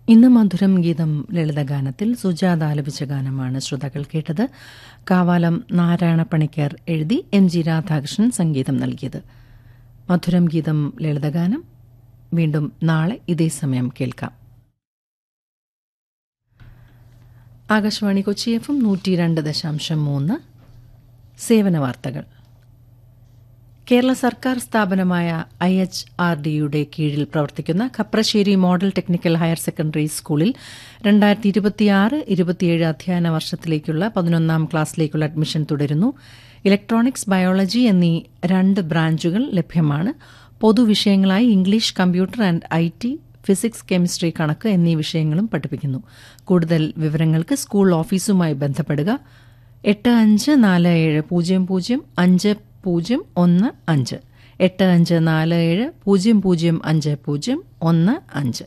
ഇന്ന് മധുരം ഗീതം ലളിതഗാനത്തിൽ സുജാത ആലപിച്ച ഗാനമാണ് ശ്രോതാക്കൾ കേട്ടത് കാവാലം നാരായണ പണിക്കർ എഴുതി എം ജി രാധാകൃഷ്ണൻ സംഗീതം നൽകിയത് മധുരം ഗീതം ലളിതഗാനം വീണ്ടും നാളെ ഇതേ സമയം കേൾക്കാം ആകാശവാണി കൊച്ചി എഫും നൂറ്റി രണ്ട് ദശാംശം മൂന്ന് സേവന വാർത്തകൾ കേരള സർക്കാർ സ്ഥാപനമായ ഐ എച്ച് ആർ ഡിയുടെ കീഴിൽ പ്രവർത്തിക്കുന്ന Kaprassery model technical higher secondary സ്കൂളിൽ രണ്ടായിരത്തി ഇരുപത്തിയാറ് ഇരുപത്തിയേഴ് അധ്യയന വർഷത്തിലേക്കുള്ള പതിനൊന്നാം ക്ലാസ്സിലേക്കുള്ള അഡ്മിഷൻ തുടരുന്നു ഇലക്ട്രോണിക്സ് ബയോളജി എന്നീ രണ്ട് ബ്രാഞ്ചുകൾ ലഭ്യമാണ് പൊതുവിഷയങ്ങളായി English computer and I T physics chemistry കണക്ക് എന്നീ വിഷയങ്ങളും പഠിപ്പിക്കുന്നു കൂടുതൽ വിവരങ്ങൾക്ക് സ്കൂൾ ഓഫീസുമായി ബന്ധപ്പെടുക എട്ട് അഞ്ച് നാല് ഏഴ് പൂജ്യം പൂജ്യം അഞ്ച് പൂജ്യം ഒന്ന് അഞ്ച് എട്ട് അഞ്ച് നാല് ഏഴ് പൂജ്യം പൂജ്യം അഞ്ച് പൂജ്യം ഒന്ന് അഞ്ച്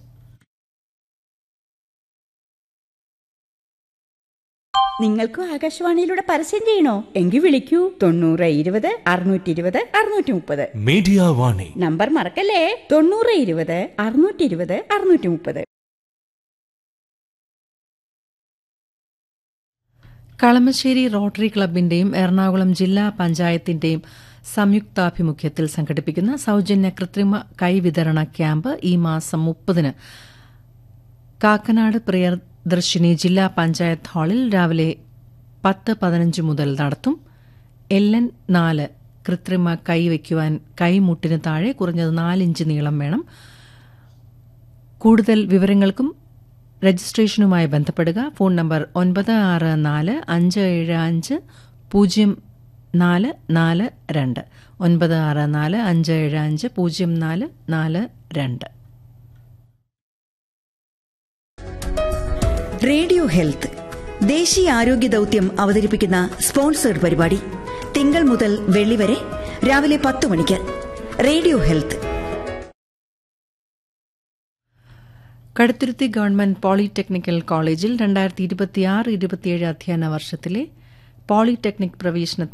നിങ്ങൾക്കും ആകാശവാണിയിലൂടെ പരസ്യം ചെയ്യണോ എങ്കിൽ വിളിക്കൂ തൊണ്ണൂറ് ഇരുപത് അറുന്നൂറ്റി ഇരുപത് അറുന്നൂറ്റി മുപ്പത് മീഡിയ വാണി നമ്പർ മറക്കല്ലേ തൊണ്ണൂറ് ഇരുപത് അറുന്നൂറ്റി ഇരുപത് അറുന്നൂറ്റി മുപ്പത് കളമശ്ശേരി റോട്ടറി ക്ലബിന്റെയും എറണാകുളം ജില്ലാ പഞ്ചായത്തിന്റെയും സംയുക്താഭിമുഖ്യത്തിൽ സംഘടിപ്പിക്കുന്ന സൌജന്യ കൃത്രിമ കൈവിതരണ ക്യാമ്പ് ഈ മാസം മുപ്പതിന് കാക്കനാട് പ്രിയദർശിനി ജില്ലാ പഞ്ചായത്ത് ഹാളിൽ രാവിലെ പത്ത് പതിനഞ്ച് മുതൽ നടത്തും എൽ എൻ നാല് കൃത്രിമ കൈ വയ്ക്കുവാൻ കൈമുട്ടിന് താഴെ കുറഞ്ഞത് നാലിഞ്ച് നീളം വേണം കൂടുതൽ വിവരങ്ങൾക്കും രജിസ്ട്രേഷനുമായി ബന്ധപ്പെടുക ഫോൺ നമ്പർ ഒൻപത് ആറ് നാല് അഞ്ച് ഏഴ് അഞ്ച് പൂജ്യം നാല് നാല് രണ്ട് ഒൻപത് ആറ് നാല് അഞ്ച് ഏഴ് അഞ്ച് പൂജ്യം നാല് നാല് രണ്ട് റേഡിയോ ഹെൽത്ത് ദേശീയ ആരോഗ്യ ദൌത്യം അവതരിപ്പിക്കുന്ന സ്പോൺസേഡ് പരിപാടി തിങ്കൾ മുതൽ വെള്ളി വരെ രാവിലെ പത്ത് മണിക്ക് radio health Kaduthuruthy government polytechnical കോളേജിൽ രണ്ടായിരത്തി ഇരുപത്തിയാറ് ഇരുപത്തിയേഴ് അധ്യയന വർഷത്തിലെ പോളിടെക്നിക് പ്രവേശനത്തിന്